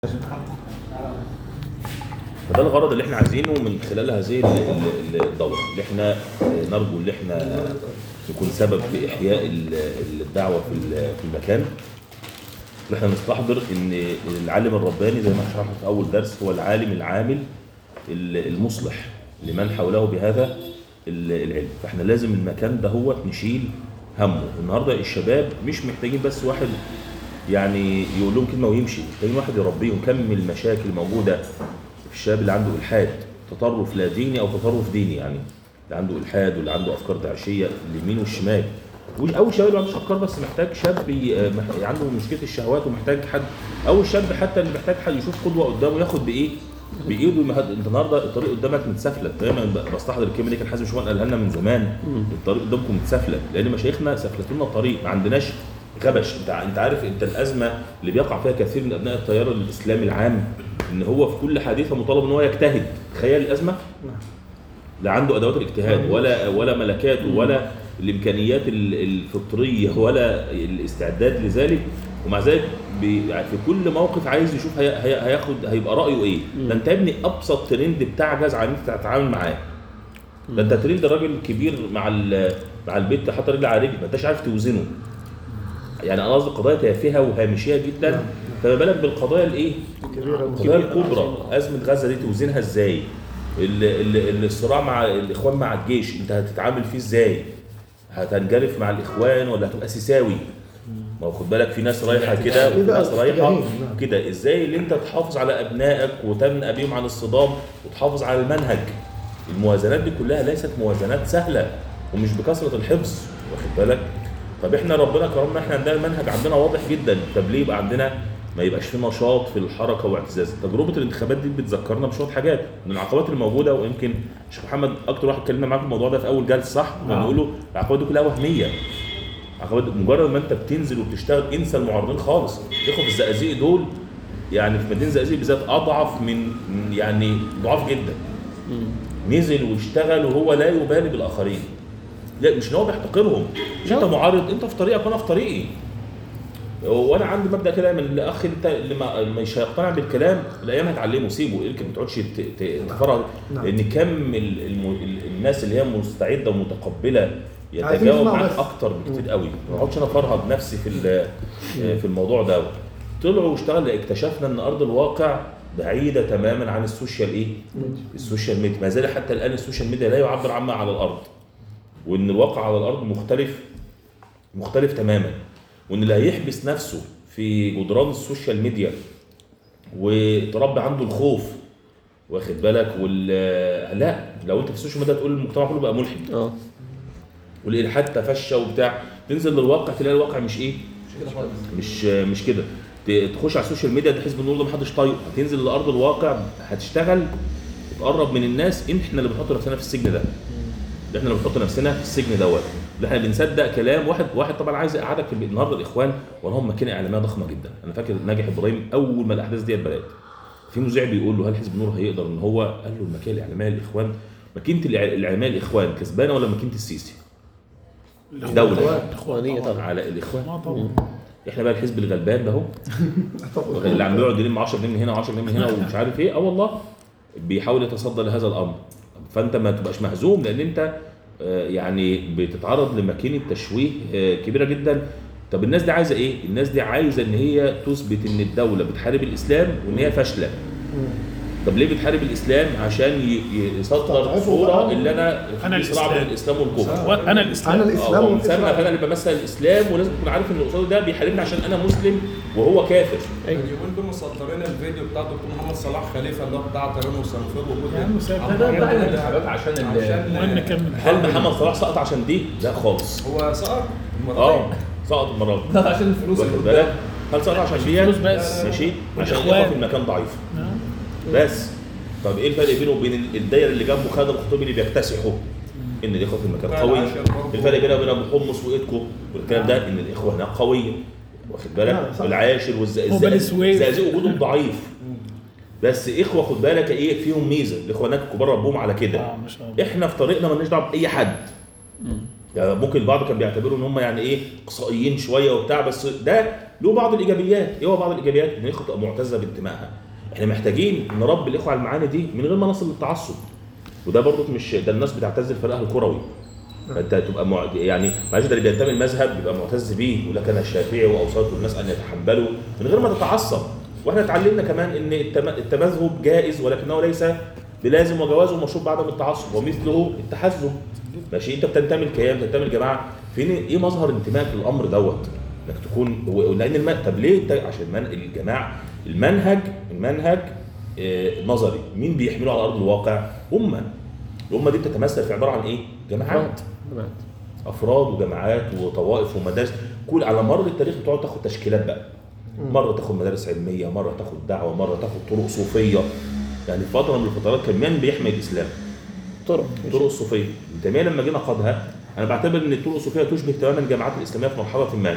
فده الغرض اللي احنا عايزينه من خلال هذه ال- ال- الدوره اللي احنا نرجو ان احنا نكون سبب في احياء ال- الدعوه في ال- في المكان اللي احنا نستحضر ان العالم الرباني زي ما شرحنا في اول درس هو العالم العامل ال- المصلح لمن حوله بهذا ال- العلم فاحنا لازم المكان ده هو نشيل همه النهارده الشباب مش محتاجين بس واحد يعني يقول لهم كلمه ويمشي محتاجين واحد يربيهم كم من المشاكل الموجوده في الشاب اللي عنده الحاد تطرف لا ديني او تطرف ديني يعني اللي عنده الحاد واللي عنده افكار داعشيه اليمين والشمال وش- او الشباب اللي ما عندوش افكار بس محتاج شاب ي- آه، مح- عنده مشكله الشهوات ومحتاج حد او الشاب حتى اللي محتاج حد يشوف قدوه قدامه ياخد بايه بايده المهد... انت النهارده الطريق قدامك متسفلت دايما ب- بستحضر الكلمه دي كان حازم شومان قالها لنا من زمان الطريق قدامكم متسفلت لان مشايخنا سفلتوا لنا الطريق ما عندناش غبش انت ع- انت عارف انت الازمه اللي بيقع فيها كثير من ابناء التيار الاسلامي العام ان هو في كل حديثه مطالب ان هو يجتهد تخيل الازمه لا عنده ادوات الاجتهاد ولا ولا ملكاته ولا الامكانيات ال- الفطريه ولا الاستعداد لذلك ومع ذلك بي- في كل موقف عايز يشوف هي هي هياخد هيبقى رايه ايه ده انت يا ابني ابسط ترند بتعجز عن ان انت تتعامل معاه ده انت ترند الراجل الكبير مع ال- مع البيت حاطط رجل على رجل ما انتش عارف توزنه يعني انا قصدي قضايا تافهه وهامشيه جدا فما بالك بالقضايا الايه القضايا الكبرى ازمه غزه دي توزنها ازاي ال- ال- الصراع مع الاخوان مع الجيش انت هتتعامل فيه ازاي هتنجرف مع الاخوان ولا هتبقى سيساوي ما هو خد بالك في ناس رايحه كده وفي بقى ناس رايحه اتجاهين، نعم. كده ازاي اللي انت تحافظ على ابنائك وتمنع بيهم عن الصدام وتحافظ على المنهج الموازنات دي كلها ليست موازنات سهله ومش بكثره الحفظ واخد بالك طب احنا ربنا كرمنا احنا عندنا المنهج عندنا واضح جدا طب ليه يبقى عندنا ما يبقاش في نشاط في الحركه واعتزاز تجربه الانتخابات دي بتذكرنا بشويه حاجات من العقبات الموجوده ويمكن شيخ محمد اكتر واحد اتكلمنا معاه في الموضوع ده في اول جلسه صح كنا نعم. بنقول له العقبات دي كلها وهميه عقبات مجرد ما انت بتنزل وبتشتغل انسى المعارضين خالص اخوة في الزقازيق دول يعني في مدينه الزقازيق بالذات اضعف من من- يعني ضعاف جدا نزل واشتغل وهو لا يبالي بالاخرين لا مش ان هو بيحتقرهم مش انت معارض انت في طريقك وانا في طريقي وانا عندي مبدا كده من الاخ انت اللي ما مش هيقتنع بالكلام الايام هتعلمه سيبه يمكن ما تقعدش ت- ت- تفرغ نعم. لان كم ال- الم- ال- الناس اللي هي مستعده ومتقبله عايزين يتجاوب يسمعوا معاك بس. اكتر بكتير قوي ما اقعدش انا افرهد نفسي في ال- في الموضوع ده طلعوا واشتغل اكتشفنا ان ارض الواقع بعيده تماما عن السوشيال ايه؟ السوشيال ميديا ما زال حتى الان السوشيال ميديا لا يعبر عما على الارض وان الواقع على الارض مختلف مختلف تماما وان اللي هيحبس نفسه في جدران السوشيال ميديا وتربي عنده الخوف واخد بالك وال لا لو انت في السوشيال ميديا تقول المجتمع كله بقى ملحد اه والالحاد تفشى وبتاع تنزل للواقع تلاقي الواقع مش ايه مش مش كده ت- تخش على السوشيال ميديا ده حزب النور ده محدش طايقه هتنزل لارض الواقع هتشتغل تقرب من الناس احنا اللي بنحط نفسنا في السجن ده ده احنا اللي بنحط نفسنا في السجن دوت ده احنا بنصدق كلام واحد واحد طبعا عايز يقعدك في البيت. النهارده الاخوان وراهم ماكينه اعلاميه ضخمه جدا انا فاكر ناجح ابراهيم اول ما الاحداث ديت بدات في مذيع بيقول له هل حزب النور هيقدر ان هو قال له الماكينه الاعلاميه للاخوان ماكينه الإع- الاعلاميه للاخوان كسبانه ولا ماكينه السيسي؟ دوله اخوانيه طبعا على الاخوان اه طبعا احنا بقى الحزب الغلبان ده اهو اللي عم بيقعد يلم 10 جنيه من هنا و10 جنيه من هنا ومش عارف ايه اه والله بيحاول يتصدى لهذا الامر فانت ما تبقاش مهزوم لان انت آه، يعني بتتعرض لماكينه تشويه آه، كبيره جدا طب الناس دي عايزه ايه؟ الناس دي عايزه ان هي تثبت ان الدوله بتحارب الاسلام وان هي فاشله طب ليه بتحارب الاسلام؟ عشان ي- ي- يسطر تضعفه صوره بقى. اللي انا أنا في صراع بين الإسلام. الاسلام والكفر وانا انا الاسلام الاسلام اه مسمى والإسلام. فانا اللي بمثل الاسلام ولازم تكون عارف ان اللي قصاده ده بيحاربني عشان انا مسلم وهو كافر اليومين دول مصدرين الفيديو بتاع دكتور محمد صلاح خليفه اللي هو بتاع تيران وصنفير وجود يا عم سيب عم- ده عم- بقى الانتخابات عشان المهم نكمل هل محمد صلاح سقط عشان دي؟ لا خالص هو سقط اه سقط المره دي عشان الفلوس واخد بالك؟ هل سقط عشان دي؟ الفلوس بس. ماشي عشان والإخوان. الاخوه في المكان ضعيف نعم. بس طب ايه الفرق بينه وبين الدايره اللي جنبه خالد الخطيبي اللي بيكتسحوا ان الاخوه في المكان قوي الفرق بينه وبين ابو حمص وايدكو والكلام ده ان الاخوه هناك قويه واخد بالك نعم، صح. والعاشر وبني والزقازيق سويف. الزقازيق وجودهم ضعيف بس اخوه خد بالك ايه فيهم ميزه الاخوه هناك الكبار ربوهم على كده اه ما شاء الله احنا في طريقنا مالناش دعوه باي حد يعني ممكن البعض كان بيعتبروا ان هم يعني ايه اقصائيين شويه وبتاع بس ده له بعض الايجابيات ايه هو بعض الايجابيات ان الاخوه تبقى معتزه بانتمائها احنا محتاجين نربي الاخوه على المعاني دي من غير ما نصل للتعصب وده برضو مش ده الناس بتعتز الفريق الكروي فانت تبقى مع... يعني معلش ده اللي بينتمي المذهب بيبقى معتز بيه يقول لك انا الشافعي واوصلت الناس ان يتحملوا من غير ما تتعصب واحنا اتعلمنا كمان ان التم... التمذهب جائز ولكنه ليس بلازم وجوازه مشروط بعدم التعصب ومثله التحزب ماشي انت بتنتمي لكيان بتنتمي لجماعه فين ايه مظهر انتمائك للامر دوت انك تكون هو- لان الم... طب ليه انت عشان من... الجماعه المنهج المنهج آه، نظري مين بيحمله على ارض الواقع امه الامه دي بتتمثل في عباره عن ايه جماعات تمام. افراد وجماعات وطوائف ومدارس كل على مر التاريخ بتقعد تاخد تشكيلات بقى مره تاخد مدارس علميه مره تاخد دعوه مره تاخد طرق صوفيه يعني في فتره من الفترات كان مين بيحمي الاسلام طرق الطرق الصوفيه الجمعيه لما جينا نقدها انا بعتبر ان الطرق الصوفيه تشبه تماما الجامعات الاسلاميه في مرحله ما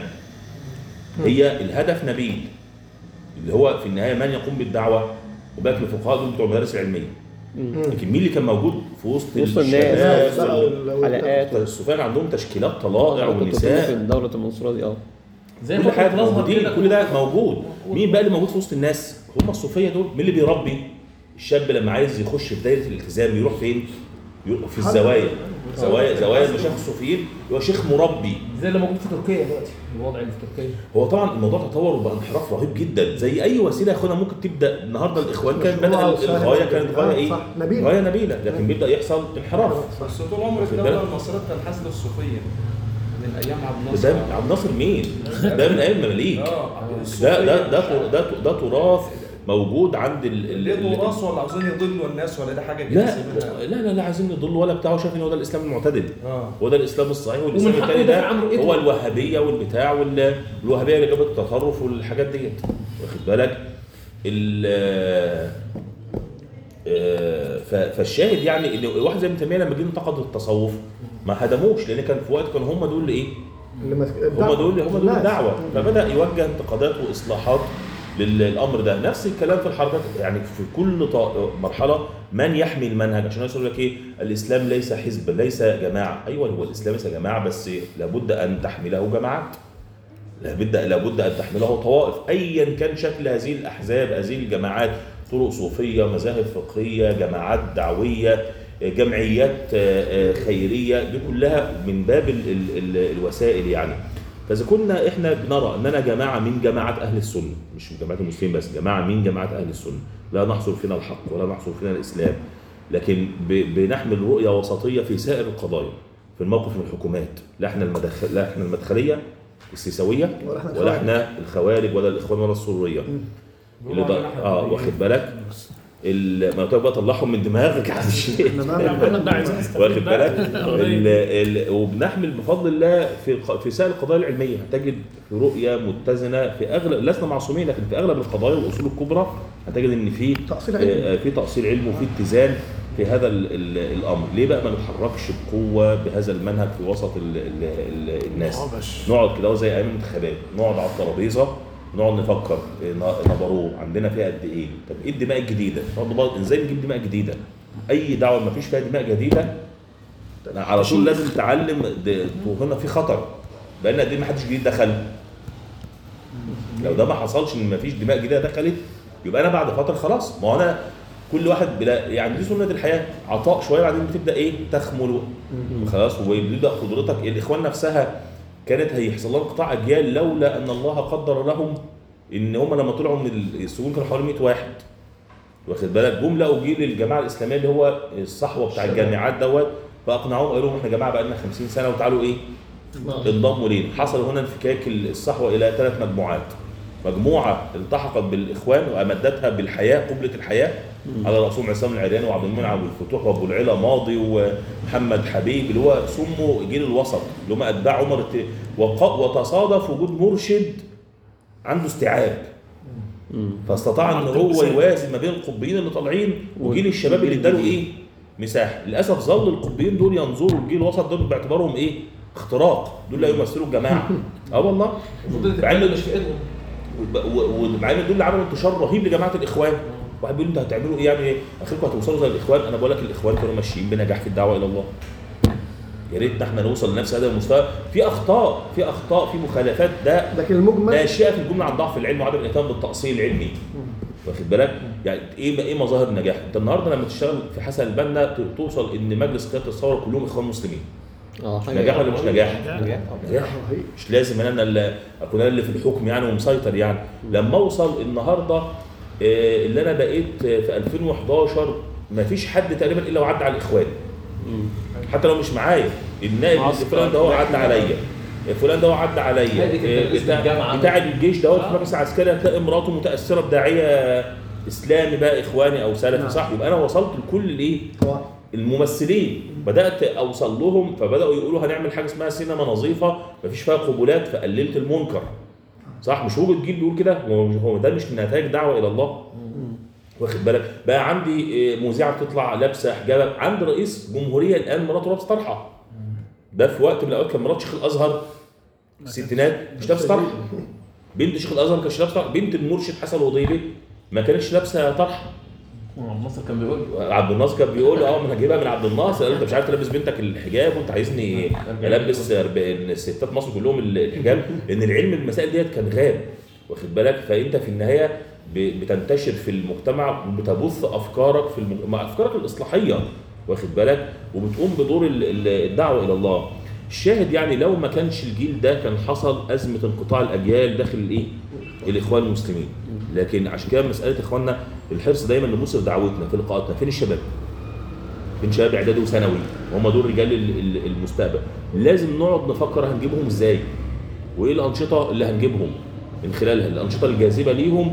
هي الهدف نبيل اللي هو في النهايه من يقوم بالدعوه وباقي الفقهاء دول بتوع المدارس العلميه لكن مين اللي كان موجود في وسط وسط الشباب الناس. وال- حلقات الصوفيه عندهم تشكيلات طلائع كنت بتقول في ونساء دولة المنصورة دي اه زي كل ما حاجه كنت الازهر موجودين كده كل ده موجود مين بقى اللي موجود في وسط الناس هم الصوفيه دول مين اللي بيربي الشاب لما عايز يخش في دايره الالتزام يروح فين يروح في الزوايا زوايا زوايا المشايخ الصوفيين هو شيخ مربي زي اللي موجود في تركيا دلوقتي الوضع اللي في تركيا هو طبعا الموضوع تطور وبقى انحراف رهيب جدا زي اي وسيله يا اخوانا ممكن تبدا النهارده الاخوان كان مشروع بدا أو سهل الغايه جداً. كانت غايه آه، ايه؟ صح. نبيلة. غايه نبيله لكن بيبدا يحصل انحراف بس طول عمر واخد الدوله بالك؟ المصريه بتنحاز للصوفيه من ايام عبد الناصر ده عبد الناصر مين؟ ده من ايام المماليك اه ده ده ده ده, ده تراث موجود عند ال ال- ليه ال- تراث ولا عاوزين يضلوا الناس ولا ده حاجه كده لا سيبنا؟ لا لا لا عايزين نضل ولا بتاعه شايف ان هو ده الاسلام المعتدل اه هو ده الاسلام الصحيح والاسلام ومن حقه الثاني ده يدافع عن رؤيته. هو الوهابيه والبتاع وال- والوهابيه اللي جابت التطرف والحاجات ديت واخد بالك ال آه، ف- فالشاهد يعني ان واحد زي ابن تيميه لما جه انتقد التصوف ما هدموش لان كان في وقت كانوا هم دول اللي ايه؟ اللي ماسك هم دول هم دول الناس. الدعوه فبدا يوجه انتقادات واصلاحات للامر ده نفس الكلام في الحركات يعني في كل طا- مرحله من يحمي المنهج عشان يقول لك ايه الاسلام ليس حزب ليس جماعه ايوه هو الاسلام ليس جماعه بس لابد ان تحمله جماعات لابد لابد ان تحمله طوائف ايا كان شكل هذه الاحزاب هذه الجماعات طرق صوفيه مذاهب فقهيه جماعات دعويه جمعيات آه، آه، خيريه دي كلها من باب ال ال ال الوسائل يعني فاذا كنا احنا بنرى اننا جماعه من جماعات اهل السنه مش من جماعه المسلمين بس جماعه من جماعات اهل السنه لا نحصر فينا الحق ولا نحصر فينا الاسلام لكن ب- بنحمل رؤيه وسطيه في سائر القضايا في الموقف من الحكومات لا احنا المدخل لا احنا المدخليه السيساويه ولا إحنا ولا الخوارج. احنا الخوارج ولا الاخوان ولا السروريه اللي بيقولوا ده علينا اه حربيين. واخد بالك ال- ما قلت لك بقى طلعهم من دماغك عن الشيء احنا ما- يا محمد ده عايزين نستفيد واخد بقى. بالك ال ال وبنحمل بفضل الله في ق- في سائر القضايا العلميه هتجد في رؤيه متزنه في اغلب لسنا معصومين لكن في اغلب القضايا والاصول الكبرى هتجد ان في تأصيل علمي. آه، في تاصيل علمي وفي اتزان في هذا ال ال الامر ليه بقى ما نتحركش بقوه بهذا المنهج في وسط ال ال ال الناس نقعد كده زي ايام الانتخابات نقعد على الترابيزه نقعد نفكر إيه ن- نبروه عندنا فيها قد ايه طب ايه الدماء الجديده نقعد نبقى- ازاي نجيب دماء جديده اي دعوه ما فيش فيها دماء جديده على طول لازم تعلم د- هنا في خطر بقالنا قد ايه ما حدش جديد دخل لو ده ما حصلش ان ما فيش دماء جديده دخلت يبقى انا بعد فتره خلاص ما هو انا كل واحد بلا يعني دي سنه الحياه عطاء شويه بعدين بتبدا ايه تخمل خلاص ويبدا قدرتك الاخوان نفسها كانت هيحصل لها انقطاع اجيال لولا ان الله قدر لهم ان هم لما طلعوا من السجون كانوا حوالي 100 واحد واخد بالك جم لقوا جيل الجماعه الاسلاميه اللي هو الصحوه بتاع الجامعات دوت فاقنعوهم قالوا لهم احنا جماعه بقى لنا 50 سنه وتعالوا ايه انضموا لينا حصل هنا انفكاك الصحوه الى ثلاث مجموعات مجموعه التحقت بالاخوان وامدتها بالحياه قبله الحياه على راسهم عصام العرياني وعبد المنعم والفتوح وابو العلا ماضي ومحمد حبيب اللي هو سموا جيل الوسط اللي هم اتباع عمر الت... وق... وتصادف وجود مرشد عنده استيعاب فاستطاع ان هو يوازن ما بين القطبيين اللي طالعين وجيل الشباب اللي اداله ايه مساحه للاسف ظل القطبيين دول ينظروا الجيل الوسط دول باعتبارهم ايه اختراق دول لا يمثلوا الجماعه اه والله المفروض مع التكلم إن- مش في ايدهم و- و- ومع ان دول اللي عملوا انتشار رهيب لجماعه الاخوان واحد بيقول انتوا هتعملوا ايه يعني ايه اخركم هتوصلوا زي الاخوان انا بقول لك الاخوان كانوا ماشيين بنجاح في الدعوه الى الله يا ريتنا احنا نوصل لنفس هذا المستوى في اخطاء في اخطاء في مخالفات ده لكن المجمل ناشئه في الجمله عن ضعف العلم وعدم الاهتمام بالتاصيل العلمي واخد بالك يعني ايه ايه مظاهر النجاح انت النهارده لما تشتغل في حسن البنا ت- توصل ان مجلس قياده الثوره كلهم اخوان مسلمين اه حاجه نجاح ولا مش نجاح نجاح نجاح مش لازم انا اللي اكون انا اللي في الحكم يعني ومسيطر يعني لما اوصل النهارده آه، اللي انا بقيت آه، في 2011 ما فيش حد تقريبا الا وعدى على الاخوان حتى لو مش معايا النائب معسكر. فلان ده هو عدى عليا فلان ده هو عدى عليا هادي كان آه، بيدرس في بتاع, الجامعة. بتاع الجيش دوت في آه. المجلس العسكري هتلاقي مراته متاثره بداعيه اسلامي بقى اخواني او سلفي نعم. صح يبقى انا وصلت لكل الايه طبعا الممثلين بدات اوصل لهم فبداوا يقولوا هنعمل حاجه اسمها سينما نظيفه مفيش فيها قبولات فقللت المنكر صح مش وجد جيل بيقول كده هو هو ده مش نتائج دعوه الى الله واخد بالك بقى عندي آه، مذيعه بتطلع لابسه حجاب عندي رئيس جمهوريه الان مراته لابسه طرحه ده في وقت من الاوقات كان مرات شيخ الازهر في الستينات مش لابسه طرحه بنت شيخ الازهر ما كانتش لابسه طرحه بنت المرشد حسن الوضيبي ما كانتش لابسه طرحه مصر كان بيقول عبد الناصر كان بيقول اه ما انا هجيبها من عبد الناصر قال له انت مش عارف تلبس بنتك الحجاب وانت عايزني البس أرب- الستات مصر كلهم الحجاب لان العلم المسائل ديت كان غاب واخد بالك فانت في النهايه ب- بتنتشر في المجتمع وبتبث افكارك في المج... مع افكارك الاصلاحيه واخد بالك وبتقوم بدور ال- ال- الدعوه الى الله الشاهد يعني لو ما كانش الجيل ده كان حصل ازمه انقطاع الاجيال داخل الايه الاخوان المسلمين لكن عشان كده مساله اخواننا الحرص دايما نبص في دعوتنا في لقاءاتنا فين الشباب فين شباب اعدادي وثانوي وهم دول رجال ال- ال- المستقبل لازم نقعد نفكر هنجيبهم ازاي وايه الانشطه اللي هنجيبهم من خلالها الانشطه الجاذبه ليهم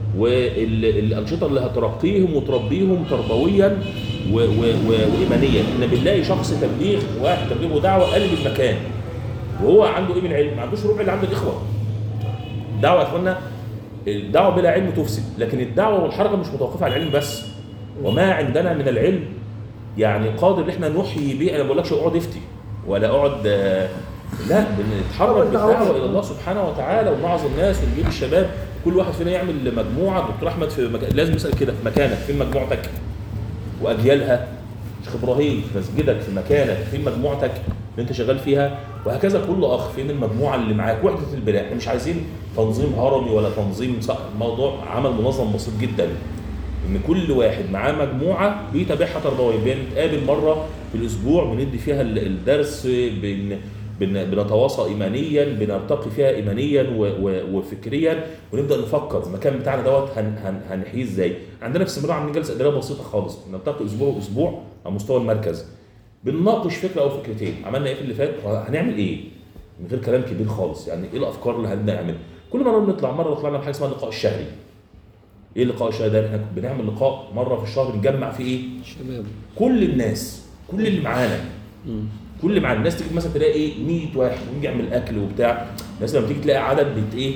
والانشطه اللي هترقيهم وتربيهم تربويا و- و- و- وايمانيا احنا بنلاقي شخص تبليغ واحد تبليغ ودعوه قلب المكان وهو عنده ايه من علم ما عندوش ربع اللي عند الاخوه الدعوه يا اخوانا الدعوه بلا علم تفسد لكن الدعوه والحركه مش متوقفه على العلم بس وما عندنا من العلم يعني قادر ان احنا نحيي بيه انا ما بقولكش اقعد افتي ولا اقعد آه، لا بنتحرك بالدعوه الى الله سبحانه وتعالى ونوعظ الناس ونجيب الشباب كل واحد فينا يعمل مجموعه دكتور احمد في مكان لازم نسال كده في مكانك فين مجموعتك واجيالها شيخ ابراهيم في مسجدك في مكانك فين مجموعتك اللي انت شغال فيها وهكذا كل اخ فين المجموعه اللي معاك وحده البناء احنا مش عايزين تنظيم هرمي ولا تنظيم صح موضوع عمل منظم بسيط جدا ان كل واحد معاه مجموعه بيتابعها تربويا بنتقابل مره في الاسبوع بندي فيها ال- الدرس بن بن- بنتواصى ايمانيا بنرتقي فيها ايمانيا و- و- وفكريا ونبدا نفكر المكان بتاعنا دوت هن هن هنحييه ازاي عندنا في السمراء عاملين جلسه اداريه بسيطه خالص نلتقي اسبوع واسبوع على مستوى المركز بنناقش فكره او فكرتين عملنا ايه في اللي فات هنعمل ايه من غير كلام كبير خالص يعني ايه الافكار اللي هنبدا نعملها كل مره بنطلع مره طلعنا بحاجه اسمها اللقاء الشهري ايه اللقاء الشهري ده احنا بنعمل لقاء مره في الشهر نجمع فيه ايه شباب كل الناس كل اللي معانا كل اللي معانا الناس تيجي مثلا تلاقي ايه 100 واحد ونيجي يعمل اكل وبتاع الناس لما تيجي تلاقي عدد بت ايه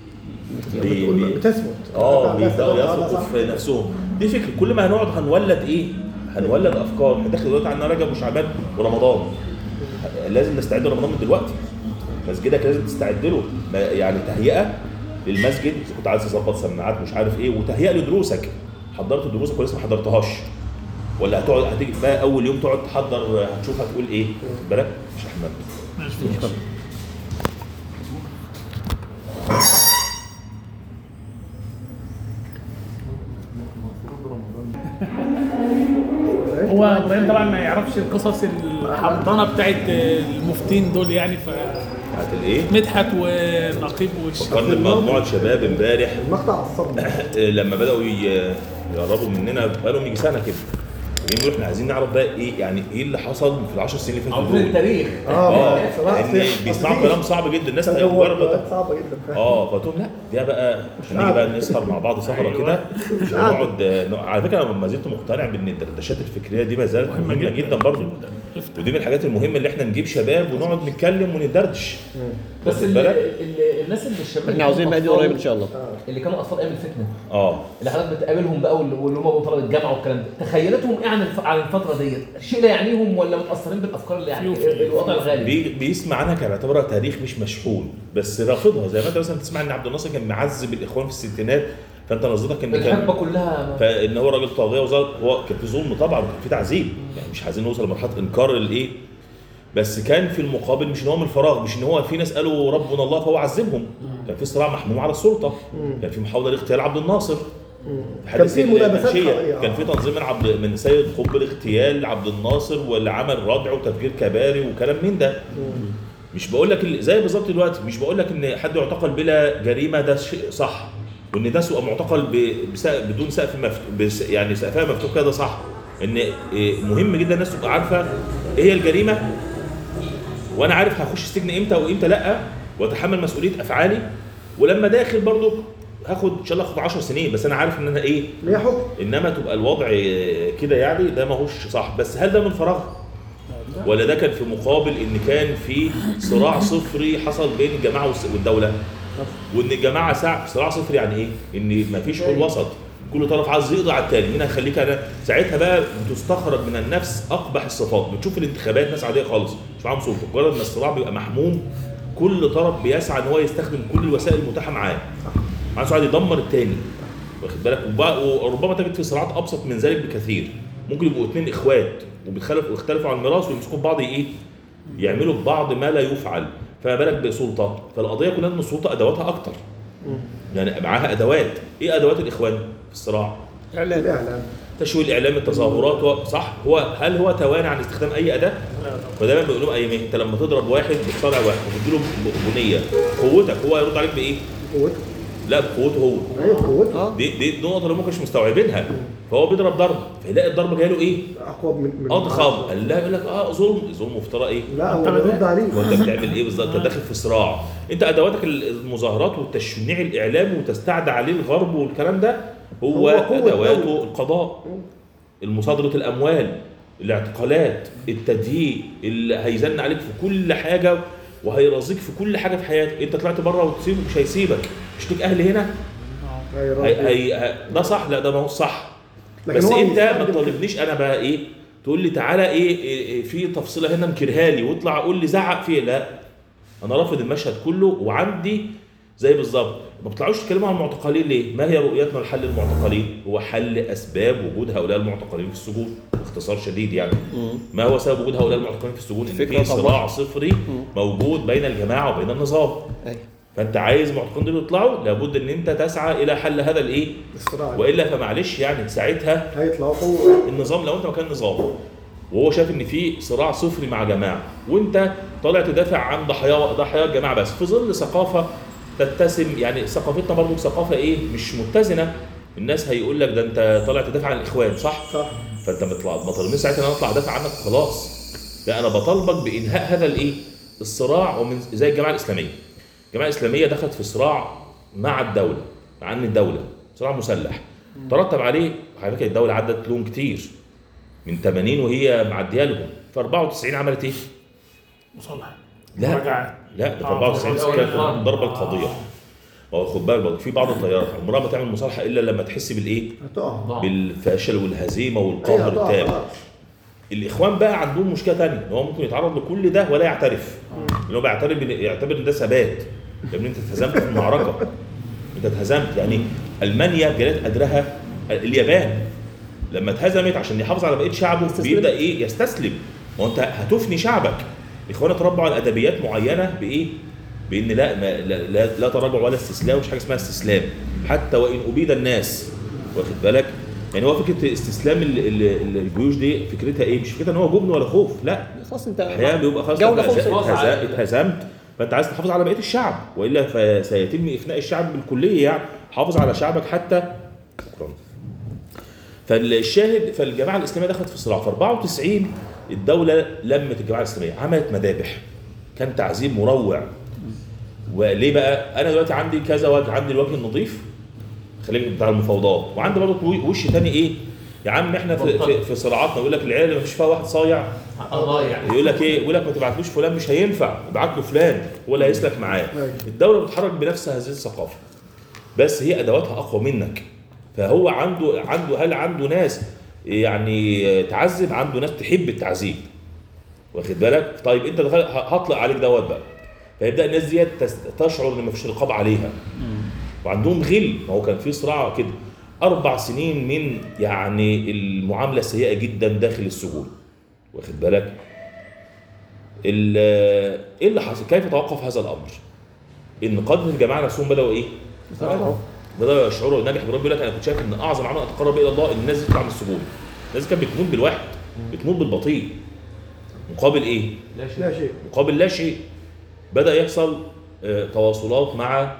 بي- بي- بتثبت اه بس- بيبداوا آه، يثقوا صح. في نفسهم دي فكره كل ما هنقعد هنولد ايه هنولد افكار احنا داخل دلوقتي عندنا رجب وشعبان ورمضان لازم نستعد لرمضان من دلوقتي مسجدك لازم تستعد له ما- يعني تهيئه للمسجد إذا كنت عايز تظبط سماعات مش عارف ايه وتهيئه لدروسك حضرت دروسك ولا لسه ما حضرتهاش ولا هتقعد هتيجي بقى اول يوم تقعد تحضر هتشوف هتقول ايه واخد بالك مش احمد هو ابراهيم طبعا ما يعرفش القصص الحمضانه بتاعت المفتين دول يعني بتاعت الايه فمدحت والنقيب والش فكرني بمجموعه شباب امبارح المقطع عصبني لما بداوا ي- يقربوا مننا بقالهم يجي سنه كده جايين يقولوا احنا عايزين نعرف بقى ايه يعني ايه اللي حصل في العشر سنين اللي فاتوا عاوزين دول التاريخ اه اه صراحة لان بيسمعوا كلام صعب جدا الناس مجرد تجربة صعبة جدا فعلا. اه فقلت لهم لا ده بقى نيجي بقى نسهر مع بعض سهره كده ونقعد آه، على فكره انا ما زلت مقتنع بان الدردشات الفكريه دي ما زالت مهمه جدا برضه ودي من الحاجات المهمه اللي احنا نجيب شباب ونقعد نتكلم وندردش بس واخد ال- بالك؟ ال- الناس اللي الشباب احنا عاوزين بقى دي قريب ان شاء الله اللي كانوا اطفال ايام الفتنه اه اللي حضرتك بتقابلهم بقى واللي واللي هم بقوا طلبه الجامعه والكلام ده تخيلتهم ايه عن الف... عن الفتره ديت شيء لا يعنيهم ولا متاثرين بالافكار اللي يعني الوضع الغالي بي بيسمع عنها كان بيعتبرها تاريخ مش مشحون بس رافضها زي ما انت مثلا تسمع ان عبد الناصر كان معذب الاخوان في الستينات فانت نظرتك ان الحقبه كان كلها فان هو راجل طاغيه وزار هو كان في ظلم طبعا وكان في تعذيب يعني مش عايزين نوصل لمرحله انكار الايه بس كان في المقابل مش ان هو من الفراغ مش ان هو في ناس قالوا ربنا الله فهو عذبهم كان في صراع محموم على السلطه كان في محاوله لاغتيال عبد الناصر كان في ملابسات المنشية. حقيقية. كان في تنظيم من عبد من سيد قطب لاغتيال عبد الناصر واللي عمل ردع وتفجير كباري وكلام من ده مش بقول لك ال- زي بالظبط دلوقتي مش بقول لك ان حد يعتقل بلا جريمه ده شيء صح وان ده يبقى معتقل ب- بس- بدون سقف مفتوح يعني سقفها مفتوح كده ده صح ان إيه، مهم جدا الناس تبقى عارفه ايه هي الجريمه وانا عارف هخش السجن امتى وامتى لا واتحمل مسؤوليه افعالي ولما داخل برضو هاخد ان شاء الله اخد 10 سنين بس انا عارف ان انا ايه ليه حكم انما تبقى الوضع كده يعني ده ماهوش صح بس هل ده من فراغ ولا ده كان في مقابل ان كان في صراع صفري حصل بين الجماعه والس- والدوله وان الجماعه ساعة صراع صفري يعني ايه ان مفيش حل وسط كل طرف عايز يقضي على التاني مين هيخليك انا ساعتها بقى بتستخرج من النفس اقبح الصفات بتشوف الانتخابات ناس عاديه خالص مش معاهم سلطه مجرد ما الصراع بيبقى محموم كل طرف بيسعى ان هو يستخدم كل الوسائل المتاحه معاه عايز واحد يدمر التاني واخد بالك وبقى- وربما تجد في صراعات ابسط من ذلك بكثير ممكن يبقوا اثنين اخوات وبيتخلفوا يختلفوا عن الميراث ويمسكوا في بعض ايه يعملوا في بعض ما لا يفعل فما بالك بسلطه فالقضيه كلها ان السلطه ادواتها اكتر يعني معاها ادوات ايه ادوات الاخوان في الصراع الاعلام تشويه الاعلام التظاهرات و- صح هو هل هو توانى عن استخدام اي اداه فدايما بيقول لهم ايامين انت لما تضرب واحد بتصارع واحد وتديله بنيه قوتك هو هيرد عليك بايه قوته لا بقوته هو ايوه قوته دي دي النقطه اللي ممكن مش مستوعبينها فهو بيضرب ضرب فيلاقي الضرب جاي له ايه اقوى من من اضخم قال لا يقول لك اه ظلم ظلم وافتراء ايه لا هو أنت بيرد عليه وانت بتعمل ايه بالظبط انت داخل في صراع انت ادواتك المظاهرات والتشنيع الاعلامي وتستعدى عليه الغرب والكلام ده هو, هو قوة ادواته دولة. القضاء المصادره الاموال الاعتقالات التدهيق اللي هيزن عليك في كل حاجه وهيرازيك في كل حاجه في حياتك انت طلعت بره وتسيبه مش هيسيبك مش ليك اهل هنا هيرد. هي هي ده صح لا ده ما هو صح لكن بس هو انت ما بيستخدم- تطالبنيش انا بقى ايه تقول لي تعالى ايه, إيه, إيه في تفصيله هنا انكرها لي واطلع قول لي زعق فيه لا انا رافض المشهد كله وعندي زي بالظبط ما بتطلعوش تتكلموا عن المعتقلين ليه؟ ما هي رؤيتنا لحل المعتقلين؟ هو حل اسباب وجود هؤلاء المعتقلين في السجون باختصار شديد يعني ما هو سبب وجود هؤلاء المعتقلين في السجون؟ ان فكرة في طبعا. صراع صفري موجود بين الجماعه وبين النظام ايوه فانت عايز المعتقلين دول يطلعوا لابد ان انت تسعى الى حل هذا الايه؟ الصراع والا فمعلش يعني ساعتها هيطلعوا قوه النظام لو انت مكان نظام وهو شايف ان في صراع صفري مع جماعه وانت طالع تدافع عن ضحايا ضحايا الجماعه بس في ظل ثقافه تتسم يعني ثقافتنا برضو ثقافه ايه مش متزنه الناس هيقول لك ده انت طالع تدافع عن الاخوان صح؟ صح فانت بتطلع ما طالبنيش ساعتها ان انا اطلع ادافع عنك خلاص لا انا بطالبك بانهاء هذا الايه؟ الصراع ومن زي الجماعه الاسلاميه الجماعه الاسلاميه دخلت في صراع مع الدوله عن الدوله صراع مسلح ترتب عليه على فكره الدوله عدت لهم كتير من 80 وهي معديه لهم في 94 عملت ايه؟ مصالحه لا رجعت لا ده في آه، 94 آه، كانت آه. الضربه القاضيه ما هو خد بالك برضه في بعض الطيارات عمرها ما تعمل مصالحه الا لما تحس بالايه؟ هتقع بالفشل والهزيمه ايه والقهر هتقع التام خلاص. الاخوان بقى عندهم مشكله ثانيه ان هو ممكن يتعرض لكل ده ولا يعترف ان هو بيعترف إن- يعتبر ان ده ثبات يا ابني انت اتهزمت في المعركه انت اتهزمت يعني المانيا بجلاد قدرها اليابان لما اتهزمت عشان يحافظ على بقيه شعبه استسلم. بيبدا ايه يستسلم ما هو انت هتفني شعبك الاخوان اتربوا على ادبيات معينه بايه بان لا ما لا, لا, لا تراجع ولا استسلام مش حاجه اسمها استسلام حتى وان ابيد الناس واخد بالك يعني هو فكره استسلام ال- ال- ال- الجيوش دي فكرتها ايه مش فكرتها ان هو جبن ولا خوف لا خلاص انت احيانا بيبقى خلاص جولة أنت خلصت. اتهز- اتهزمت فانت عايز تحافظ على بقيه الشعب والا فسيتم افناء الشعب بالكليه يعني حافظ على شعبك حتى شكرا فالشاهد فالجماعه الاسلاميه دخلت في صراع في 94 الدوله لمت الجماعه الاسلاميه عملت مذابح كان تعذيب مروع وليه بقى انا دلوقتي عندي كذا وجه عندي الوجه النظيف خلينا بتاع المفاوضات وعندي برضه وش تاني ايه يا عم احنا في, في, في صراعاتنا يقول لك العيال اللي مفيش فيها واحد صايع الله يعني يقول لك ايه يقول لك ما تبعتلوش فلان مش هينفع ابعت له فلان هو اللي هيسلك معاه أيوة. الدوله بتتحرك بنفس هذه الثقافه بس هي ادواتها اقوى منك فهو عنده عنده هل عنده ناس يعني تعذب عنده ناس تحب التعذيب واخد بالك طيب انت دخل هطلق عليك دوت بقى فيبدا الناس ديت تس- تشعر ان مفيش رقابه عليها وعندهم غل ما هو كان في صراع كده اربع سنين من يعني المعامله السيئه جدا داخل السجون واخد بالك ال- ايه اللي حصل كيف توقف هذا الامر ان قاده الجماعه نفسهم بداوا ايه بداوا يشعروا الناجح ابراهيم بيقول لك انا كنت شايف ان اعظم عمل اتقرب الى الله ان الناس دي تطلع من السجون الناس دي كانت بتموت بالواحد بتموت بالبطيء مقابل ايه لا شيء لا شيء مقابل لا شيء بدا يحصل آه، تواصلات مع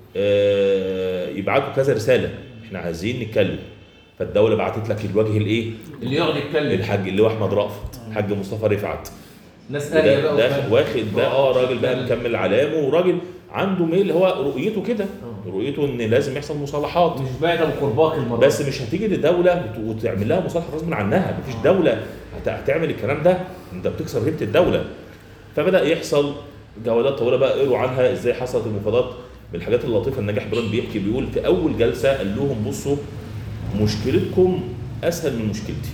آه، يبعتوا كذا رساله احنا عايزين نتكلم فالدوله بعتت لك الوجه الايه اللي يقعد يتكلم الحاج اللي هو احمد رأفت الحاج مصطفى رفعت ناس قاريه وده- بقى ده وفاهم. واخد بقى اه راجل بقى مكمل علامه وراجل عنده ميل هو رؤيته كده رؤيته ان لازم يحصل مصالحات مش بعد ابو قرباك المره بس مش هتيجي لدوله وت- وتعمل لها مصالحه غصب عنها مفيش دوله هت- هتعمل الكلام ده انت بتكسر هيبه الدوله فبدا يحصل جولات طويله بقى قروا عنها ازاي حصلت المفاوضات من الحاجات اللطيفه النجاح بران بيحكي بيقول في اول جلسه قال لهم بصوا مشكلتكم اسهل من مشكلتي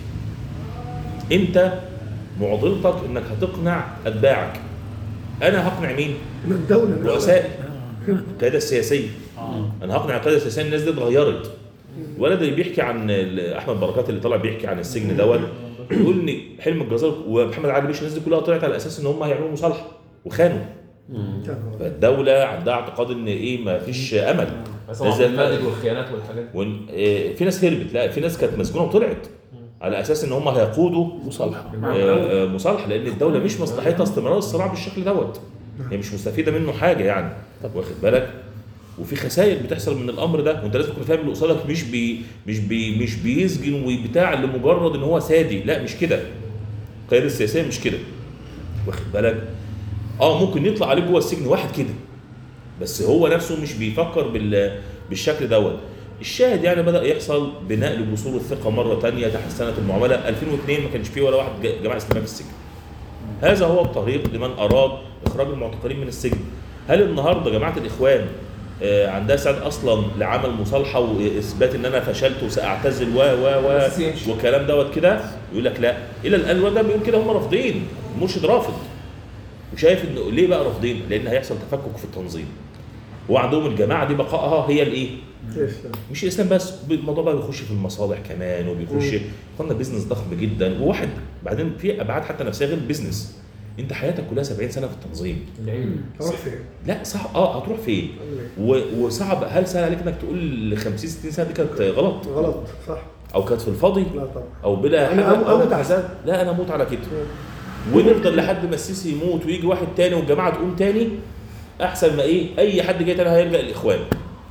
انت معضلتك انك هتقنع اتباعك انا هقنع مين؟ من الدولة نفسها. رؤسائي القياده السياسيه انا هقنع القياده السياسيه الناس دي اتغيرت الولد اللي بيحكي عن ال- احمد بركات اللي طلع بيحكي عن السجن دوت يقول ان حلم الجزار ومحمد علي باشا الناس دي كلها طلعت على اساس ان هم هيعملوا مصالحه وخانوا فالدوله عندها اعتقاد ان ايه ما فيش امل بس ناس هو زي المادة والخيانات والحاجات دي وإن- إيه، في ناس هربت لا في ناس كانت مسجونه وطلعت على اساس ان هم هيقودوا مصالحه آه، آه، مصالحه لان الدوله مش مصلحتها استمرار الصراع بالشكل دوت هي مش مستفيده منه حاجه يعني واخد بالك وفي خسائر بتحصل من الامر ده وانت لازم تكون فاهم اللي قصادك مش بي مش بي مش بيسجن وبتاع لمجرد ان هو سادي لا مش كده القياده السياسيه مش كده واخد بالك اه ممكن يطلع عليك جوه السجن واحد كده بس هو نفسه مش بيفكر بال بالشكل دوت الشاهد يعني بدا يحصل بناء لجسور الثقه مره تانية تحسنت المعامله 2002 ما كانش فيه ولا واحد ج- جماعه اسلاميه في السجن هذا هو الطريق لمن اراد اخراج المعتقلين من السجن هل النهارده جماعه الاخوان آه، عندها سعد اصلا لعمل مصالحه واثبات ان انا فشلت وساعتزل و و و بس يمشي. والكلام دوت كده يقول لك لا الى الان الواد ده بيقول كده هم رافضين المرشد رافض وشايف انه ليه بقى رافضين؟ لان هيحصل تفكك في التنظيم هو عندهم الجماعه دي بقائها هي الايه؟ الإسلام. مش الاسلام بس الموضوع بقى بيخش في المصالح كمان وبيخش قلنا بيزنس ضخم جدا وواحد بعدين في ابعاد حتى نفسيه غير البيزنس انت حياتك كلها 70 سنه في التنظيم العلم راح فين؟ لا صعب اه هتروح فين و- وصعب هل سهل عليك انك تقول ل 50 60 سنه دي كانت غلط غلط صح او كانت في الفاضي لا طبعا او بلا أنا حاجة أموت او أحسن. حزان لا انا اموت على كده ونفضل لحد ما السيسي يموت ويجي واحد تاني والجماعه تقوم تاني احسن ما ايه اي حد جاي تاني هيلجا الاخوان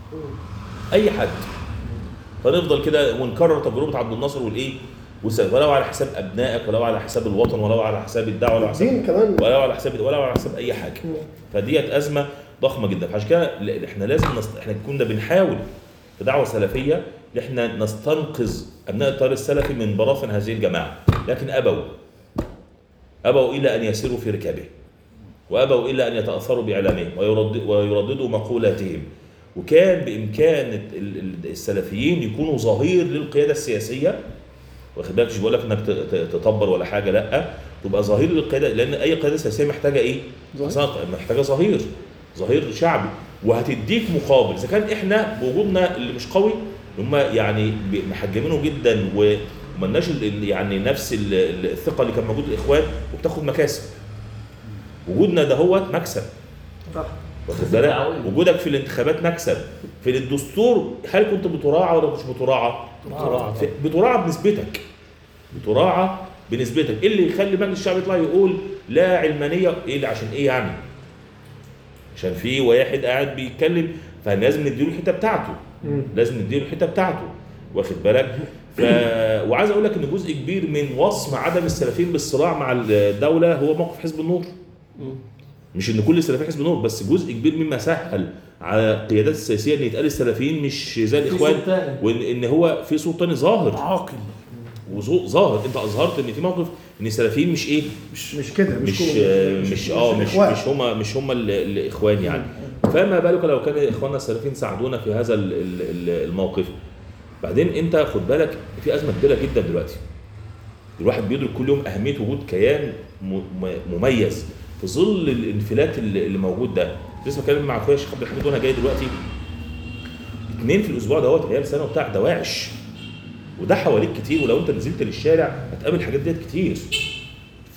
اي حد فنفضل كده ونكرر تجربه عبد الناصر والايه وس- ولو على حساب ابنائك ولو على حساب الوطن ولو على حساب الدعوه ولو على حساب الدين كمان ولو على حساب ولو على حساب اي حاجه فديت ازمه ضخمه جدا فعشان كده ل- احنا لازم نست... احنا كنا بنحاول في دعوه سلفيه ان احنا نستنقذ ابناء التيار السلفي من براثن هذه الجماعه لكن ابوا ابوا الى ان يسيروا في ركابه وابوا الا ان يتاثروا باعلامهم ويرد... ويرددوا مقولاتهم وكان بامكان ال- ال- السلفيين يكونوا ظهير للقياده السياسيه واخد بالك مش بقول لك انك ت- ت- تطبر ولا حاجه لا تبقى ظهير للقياده لان اي قياده سياسيه محتاجه ايه؟ أصلاً محتاجه ظهير ظهير شعبي وهتديك مقابل اذا كان احنا بوجودنا اللي مش قوي هم يعني ب- محجمينه جدا وملناش ال- ال- يعني نفس ال- ال- الثقه اللي كان موجود الاخوان وبتاخد مكاسب وجودنا ده هو مكسب صح واخد بالك دعوية. وجودك في الانتخابات مكسب في الدستور هل كنت بتراعى ولا مش بتراعى؟ بتراعى. في- بتراعى بنسبتك بتراعى بنسبتك ايه اللي يخلي مجلس الشعب يطلع يقول لا علمانيه ايه اللي عشان ايه يعني؟ عشان في واحد قاعد بيتكلم فلازم نديله الحته بتاعته لازم نديله الحته بتاعته واخد بالك ف... وعايز اقول لك ان جزء كبير من وصم عدم السلفيين بالصراع مع الدوله هو موقف حزب النور مش ان كل السلفيين حزب النور بس جزء كبير مما سهل على القيادات السياسيه ان يتقال السلفيين مش زي الاخوان صوت تاني. وان ان هو في صوت تاني ظاهر عاقل وصوت ظاهر انت اظهرت ان في موقف ان السلفيين مش ايه مش مش كده مش كو- مش اه مش الإخوان. مش هما مش هما ال- الاخوان يعني فما بالك لو كان اخواننا السلفيين ساعدونا في هذا ال- ال- ال- الموقف بعدين انت خد بالك في ازمه كبيره جدا دلوقتي الواحد بيدرك كل يوم اهميه وجود كيان م- م- مميز في ظل الانفلات اللي اللي موجود ده لسه بتكلم مع اخويا الشيخ عبد الحميد وانا جاي دلوقتي اتنين في الاسبوع دوت عيال سنه وبتاع دواعش وده حواليك كتير ولو انت نزلت للشارع هتقابل الحاجات ديت كتير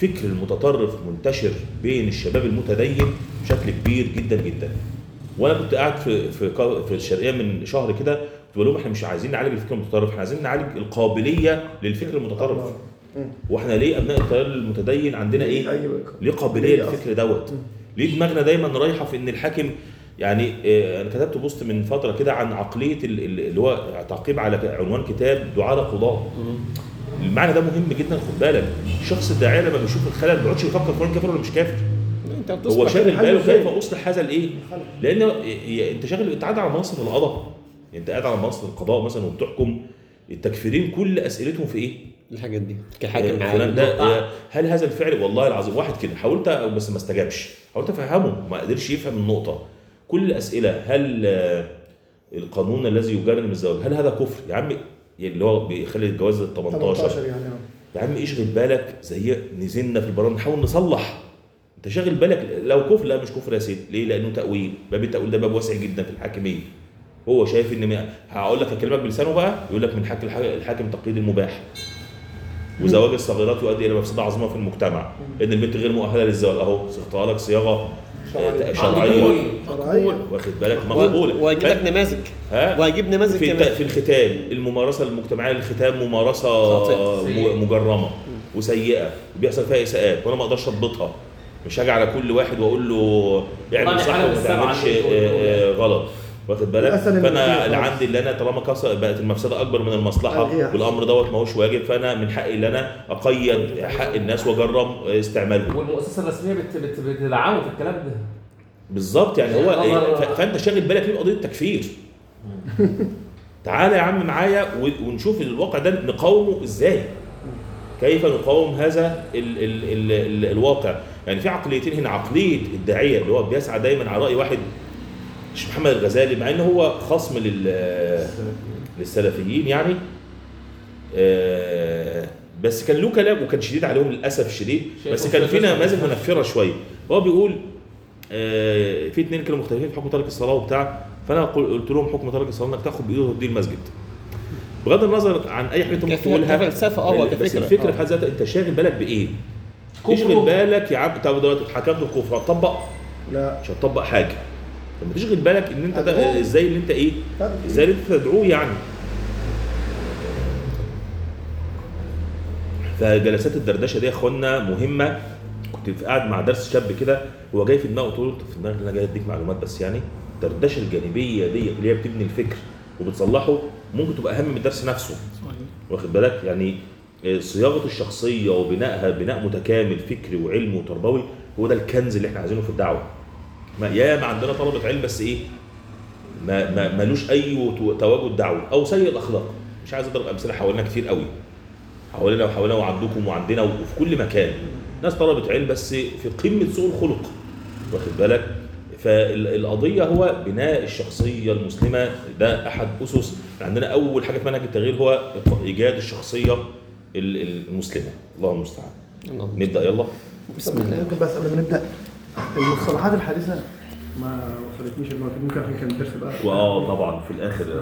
فكر المتطرف منتشر بين الشباب المتدين بشكل كبير جدا جدا وانا كنت قاعد في في قا- في الشرقيه من شهر كده كنت بقول لهم احنا مش عايزين نعالج الفكر المتطرف احنا عايزين نعالج القابليه للفكر المتطرف واحنا ليه ابناء التيار المتدين عندنا ايه ايوه ليه قابليه للفكر دوت ليه دماغنا دايما رايحه في ان الحاكم يعني آه، انا كتبت بوست من فتره كده عن عقليه ال- ال- اللي هو تعقيب على عنوان كتاب دعاء قضاء المعنى ده مهم جدا خد بالك الشخص الداعيه لما بيشوف الخلل ما بيقعدش يفكر فلان كافر ولا مش كافر انت هو بتصبح شاغل حاجة باله زي- كيف اصلح هذا الايه؟ لان ي- انت شاغل انت قاعد على منصه القضاء يعني انت قاعد على منصه القضاء مثلا وبتحكم التكفيرين كل اسئلتهم في ايه؟ الحاجات دي آه، كحاكم فلان عادي ده آه، هل هذا الفعل والله العظيم واحد كده حاولت بس ما استجابش حاولت افهمه ما قدرش يفهم النقطه كل الاسئله هل آه، القانون الذي يجرم الزواج هل هذا كفر يا عم يعني اللي هو بيخلي الجواز 18 18 يعني آه. يا عم اشغل بالك زي نزلنا في البرامج نحاول نصلح انت شاغل بالك لو كفر لا مش كفر يا سيدي ليه لانه تاويل باب التاويل ده باب واسع جدا في الحاكميه هو شايف ان ما- هقول لك اكلمك بلسانه بقى يقول لك من حق الح- الحاكم تقييد المباح وزواج الصغيرات يؤدي الى مفسده عظيمه في المجتمع ان البنت غير مؤهله للزواج اهو صيغتها لك صياغه آه، شرعيه شرعية واخد بالك مقبوله وهجيب لك نماذج ها وهجيب نماذج في كمان في الختان الممارسه المجتمعيه للختان ممارسه خاطئة. م- مجرمه وسيئه وبيحصل فيها اساءات وانا ما اقدرش اضبطها مش هاجي على كل واحد واقول له اعمل والله صح حالة وما بالسبعة تعملش اللي بتقولوا آه، آه، غلط واخد بالك الأسهل إنك فانا تيجي اللي خالص. عندي اللي انا طالما كسر بقت المفسده اكبر من المصلحه ألغيها. والامر دوت ما هوش واجب فانا من حقي ان انا اقيد حق الناس واجرم استعمالهم والمؤسسه الرسميه بت بت بتدعمه في الكلام ده بالظبط يعني هو والله إيه، لا. ف- فانت شاغل بالك ليه بقضيه التكفير تعالى يا عم معايا و- ونشوف الواقع ده نقاومه ازاي كيف نقاوم هذا ال ال ال ال الواقع يعني في عقليتين هنا عقليه الداعيه اللي هو بيسعى دايما على راي واحد مش محمد الغزالي مع ان هو خصم لل للسلفيين يعني آه، بس كان له كلام وكان شديد عليهم للاسف الشديد شيخ بس كان في الشيخ نماذج الشيخ. منفره شويه هو بيقول آه، في اثنين كانوا مختلفين في حكم ترك الصلاه وبتاع فانا قل- قلت لهم حكم ترك الصلاه انك تاخد بايده وتدي المسجد بغض النظر عن اي حاجه انت ممكن كف- تقولها كفلسفة، اه، بس كفكرة. الفكره اه. في حد ذاتها انت شاغل بالك بايه؟ كفر. تشغل بالك يا عم طب دلوقتي اتحكمت الكفر هتطبق لا مش هتطبق حاجه لما تشغل بالك ان انت ده هتقول. ازاي اللي انت ايه طب. ازاي اللي انت تدعوه يعني فجلسات الدردشه دي يا اخوانا مهمه كنت قاعد مع درس شاب كده هو جاي في دماغه قلت له انت في دماغك ان انا جاي اديك معلومات بس يعني الدردشه الجانبيه دي اللي هي بتبني الفكر وبتصلحه ممكن تبقى اهم من الدرس نفسه واخد بالك يعني آه، صياغه الشخصيه وبنائها بناء متكامل فكري وعلمي وتربوي هو ده الكنز اللي احنا عايزينه في الدعوه ما يا ما عندنا طلبه علم بس ايه ما ما ملوش اي تو- تواجد دعوي او سيء الاخلاق مش عايز اضرب امثله حوالينا كتير قوي حوالينا وحوالينا وعندكم وعندنا وفي كل مكان ناس طلبه علم بس في قمه سوء الخلق واخد بالك فالقضيه هو بناء الشخصيه المسلمه ده احد اسس عندنا اول حاجه في منهج التغيير هو ايجاد الشخصيه ال- المسلمه الله المستعان اللهم نبدا يلا بسم الله ممكن بس قبل ما نبدا المصطلحات الحديثه ما وصلتنيش المواد ممكن عشان كان الدرس بقى واه طبعا في الاخر